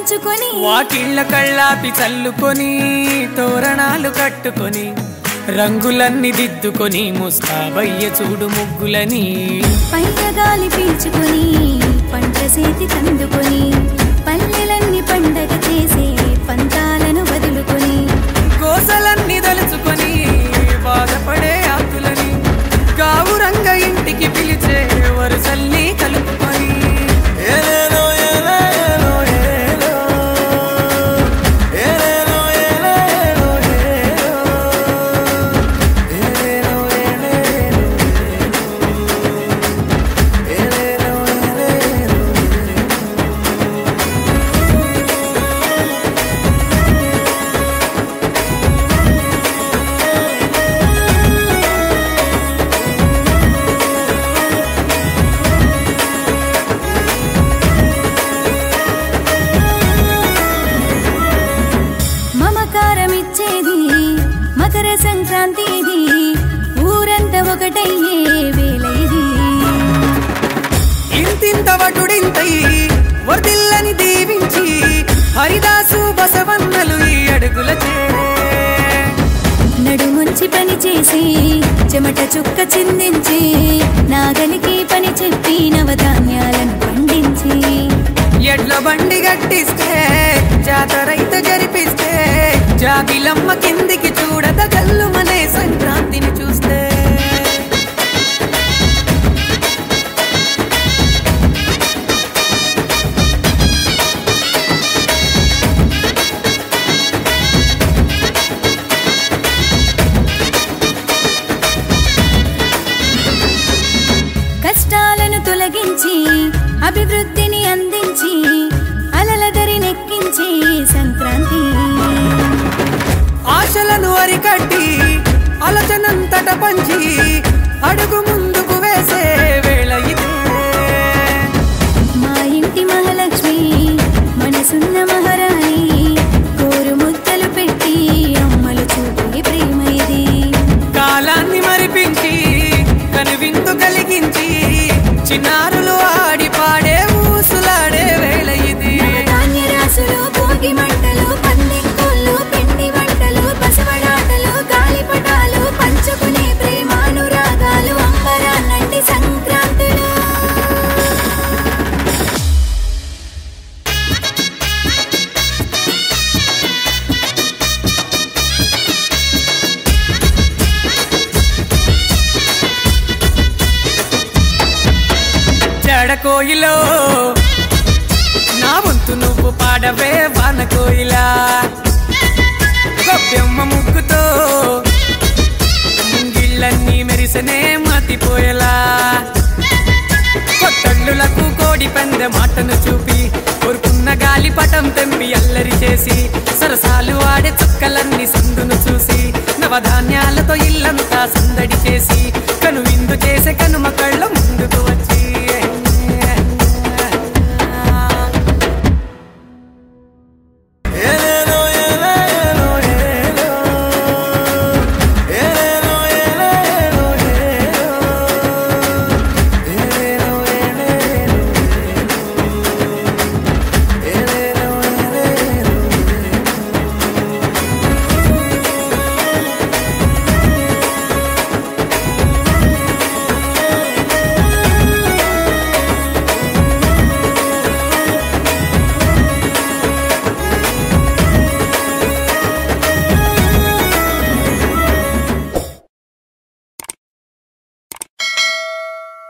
పెంచుకొని వాకిళ్ళ కళ్ళాపి చల్లుకొని తోరణాలు కట్టుకొని రంగులన్నీ దిద్దుకొని ముస్తాబయ్య చూడు ముగ్గులని పైన గాలి పీల్చుకొని పంట చేతి కందుకొని పల్లెలన్నీ పండగ చేసే పంతాలను వదులుకొని కోసలన్నీ దలుచుకొని బాధపడే ఆకులని గావురంగ ఇంటికి పిలిచే వరుసల్ని కలుపుకొని ఏలేలో ఏలేలో ఏలో. ఏలేలో ఏలేలో ఏలో. ఏలేలో ఏలేలో ఏలో. ఏలేలో ఏలేలో మమకారమిచ్చేది మకర సంక్రాంతి ఇది ఊరంతా ఒకటయ్యే వేళ ఇది ఇంతింత వటుడింతై వర్దిల్లని దీవించి హరిదాసు బసవన్నలు ఈ అడుగుల నడుముంచి పని చేసి చెమట చుక్క చిందించి నాగలికి పని చెప్పి నవధాన్యాలను పండించి ఎడ్ల బండి గట్టిస్తే జాతరైత జరిపిస్తే జాబిలమ్మ కిందికి చూడద గల్లుమనే సంక్రాంతిని చూస్తే కష్టాలను తొలగించి అభివృద్ధిని అందించి అలలదరి నెక్కించి సంక్రాంతి ఆశలను అరికట్టి అలచనంతట పంచి అడుగు ముందుకు వేసే వేళ ఇదే మా ఇంటి మహాలక్ష్మి మనసున్న మహారాణి కోరు ముద్దలు పెట్టి అమ్మలు చూపే ప్రేమ ఇది కాలాన్ని మరిపించి కనువిందు కలిగించి చిన్నారులు ఆడి పాడే ఊసులాడే వేళ ఇది ధాన్య రాసులు భోగి మంటలు పందింకోళ్ళు పిండి వంటలు బసవడాటలు గాలిపటాలు పంచుకునే ప్రేమానురాగాలు అంబరాన్నంటి సంక్రాంతులు చెడ కోయిలో నా వంతు నువ్వు పాడవే వాన కోయిలా గొబ్బెమ్మ ముగ్గుతో ముంగిళ్ళన్నీ మెరిసనే మతిపోయేలా కొత్తళ్ళులకు కోడి పందె మాటను చూపి కోరుకున్న గాలి పటం తెంపి అల్లరి చేసి సరసాలు ఆడే చుక్కలన్నీ సందును చూసి నవధాన్యాలతో ఇల్లంతా సందడి చేసి కనువిందు చేసే కనుమ